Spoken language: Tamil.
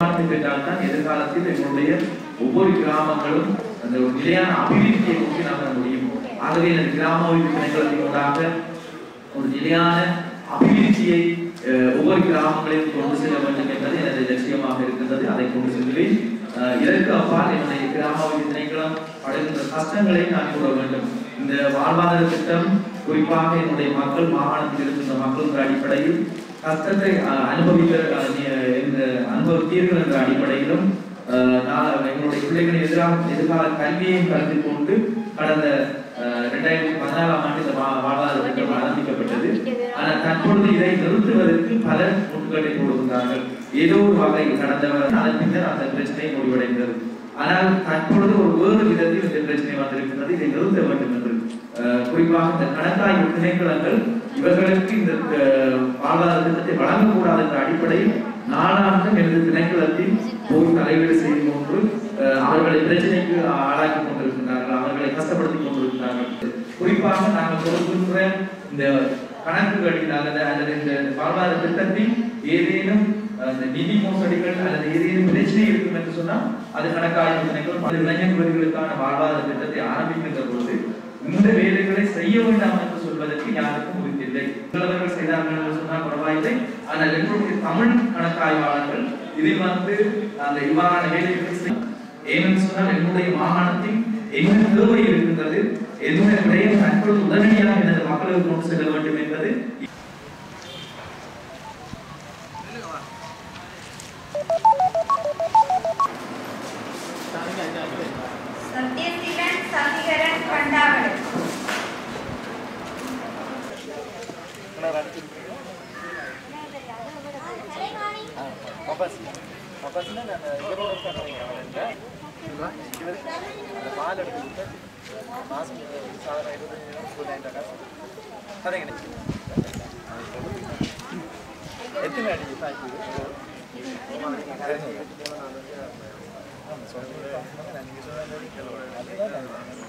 பெற்றால்தான் எதிர்காலத்தில் எங்களுடைய ஒவ்வொரு கிராமங்களும் அந்த ஒரு நிலையான அபிவிருத்தியை நோக்கி நகர முடியும் ஆகவே எனது கிராம அபிவிருத்தி திணைக்களத்தின் ஊடாக ஒரு நிலையான அபிவிருத்தியை அஹ், ஒவ்வொரு கிராமங்களையும் கொண்டு செல்ல வேண்டும் என்பது எனது லட்சியமாக இருக்கின்றது அதை கொண்டு செல்வேன் அஹ், இதற்கு அப்பால் என்னுடைய கிராம அபிவிருத்தி திணைக்களம் படுகின்ற கஷ்டங்களை நான் கூற வேண்டும் இந்த வாழ்வாதார திட்டம் குறிப்பாக என்னுடைய மக்கள் மாகாணத்தில் இருக்கின்ற மக்கள் என்ற அடிப்படையில் கஷ்டத்தை அஹ், அனுபவித்த அஹ், நீ- இந்த அனுபவித்தீர்கள் என்ற அடிப்படையிலும் அஹ், நான் எங்களுடைய பிள்ளைகளின் எதிராக எதிர்கால கல்வியையும் கருத்தில் கொண்டு கடந்த அஹ், இரண்டாயிரத்தி பதினாலாம் ஆண்டு இந்த வா- வாழ்வாதார திட்டம் ஆரம்பிக்கப்பட்டது ஆனால் தற்பொழுது இதை நிறுத்துவதற்கு பலர் முட்டுக்கட்டை போடுகின்றார்கள் ஏதோ ஒரு வகையில் கடந்த வருடம் அதன் பின்னர் அந்த பிரச்சனை முடிவடைந்தது ஆனால் தற்பொழுது ஒரு வேறு விதத்தில் இந்த பிரச்சனை வந்திருக்கின்றது இதை நிறுத்த வேண்டும் என்று அஹ், குறிப்பாக இந்த கணக்காய்வு திணைக்களங்கள் இவர்களுக்கு இந்த அஹ், வாழ்வாதார திட்டத்தை வழங்கக்கூடாது என்ற அடிப்படையில் நாளாந்தம் எனது திணைக்களத்தில் போய் தலையீடு செய்து கொண்டு அஹ், அவர்களை பிரச்சனைக்கு ஆளாக்கி கொண்டிருக்கின்றார்கள் அவர்களை கஷ்டப்படுத்தி கொண்டிருக்கிறார்கள் குறிப்பாக நாங்கள் கொடுக்கின்ற இந்த கணக்குகளில் அல்லது அல்லது இந்த வாழ்வாதார திட்டத்தில் ஏதேனும் அஹ், இந்த நிதி மோசடிகள் அல்லது ஏதேனும் பிரச்சனை இருக்கும் என்று சொன்னால் அது கணக்காய்வு திணைக்களம் பல இளைஞர்களுக்கான வாழ்வாதார திட்டத்தை ஆரம்பிக்கின்ற பொழுது இந்த வேலைகளை செய்ய வேண்டாம் என்று சொல்வதற்கு யாருக்கும் உறுதியில்லை சிலவர்கள் செய்தார்கள் என்று சொன்னால் பரவாயில்லை ஆனால் எங்களுடைய தமிழ் கணக்காய்வாளர்கள் இதில் வந்து அந்த இவ்வாறான வேலைகளை செய்ய ஏனென்று சொன்னால் என்னுடைய மாகாணத்தில் என்ன தேவை இருக்கின்றது என்ன விடயம் தற்பொழுது உடனடியாக எனது மக்களுக்கு கொண்டு செல்ல வேண்டும் என்பது சத்யசீலன் சசிகரன் பண்டாவளை எத்தனை அடி